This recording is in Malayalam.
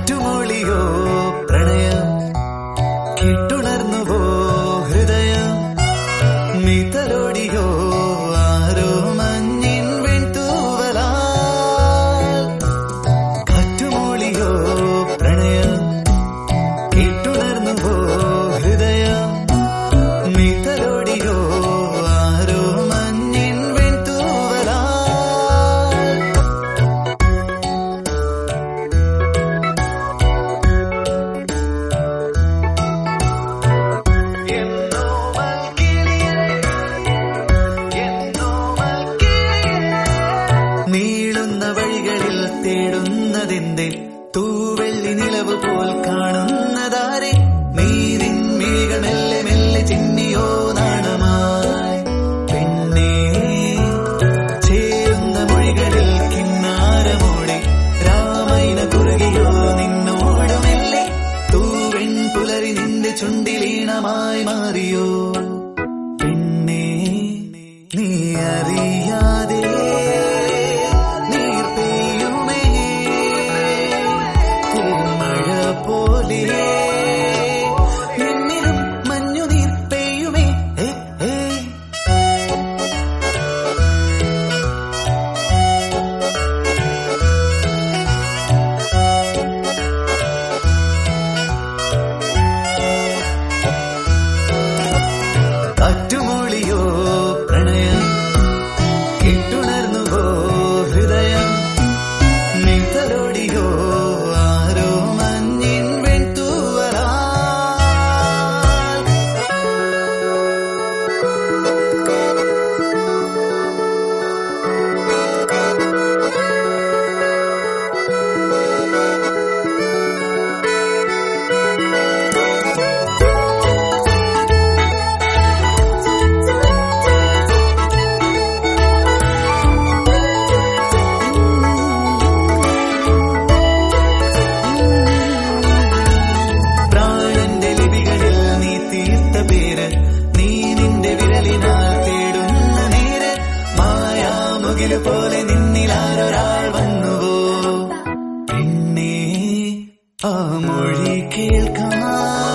കാറ്റുമൊളിയോ പ്രണയം കിട്ടുണർന്നുവോ ഹൃദയം മിതലോടിയോ ആരോ മഞ്ഞിൻ വെൺതൂവലാൽ കാറ്റുമൊളിയോ പ്രണയം കിട്ടുണർന്നുവോ ഹൃദയം മിതലോടിയോ ആരോ മഞ്ഞിൻ വെൺതൂവലാൽ എന്നോ മൽക്കിളിയേ എന്നോ മൽക്കിളിയേ നീളുന്ന വഴികളിൽ തേടുന്നതെന്തേ തൂവെള്ളി നിലവ് പോൽ കാണുന്നതാരെ നീരിൻ മിഴികൾ മെല്ലെ മെല്ലെ ചിന്നിയോ നാണമായി പെണ്ണേ ചേരുന്ന മൊഴികളിൽ കിന്നാരമോടെ രാമൈന കുറുകിയോ നിന്നോട് മെല്ലെ തൂവെൺ പുലരി നിന്റെ ചുണ്ടിലീണമായി മാറിയോ പെണ്ണേ നീ അറിയാതെ നീർ പെയ്യുമേ മഴ പോലെ നിന്നിലും മഞ്ഞുനീർ പെയ്യുമേ ഏ ഏ കാറ്റുമൂളിയോ പ്രണയം കിട്ടുണർന്നുവോ ഹൃദയം നിതലോടിയോ ആരോ മഞ്ഞിൻ വെൺതൂവലാൽ പ്രാണന്റെ ലിപികളിൽ നീ തീർത്ത പേര് നീ നിന്റെ വിരലിനാൽ തേടുന്ന നേര് മായാമുകില് പോലെ നിന്നിലാരൊരാൾ വന്നുവോ പിന്നെ ആ മൊഴി കേൾക്കാൻ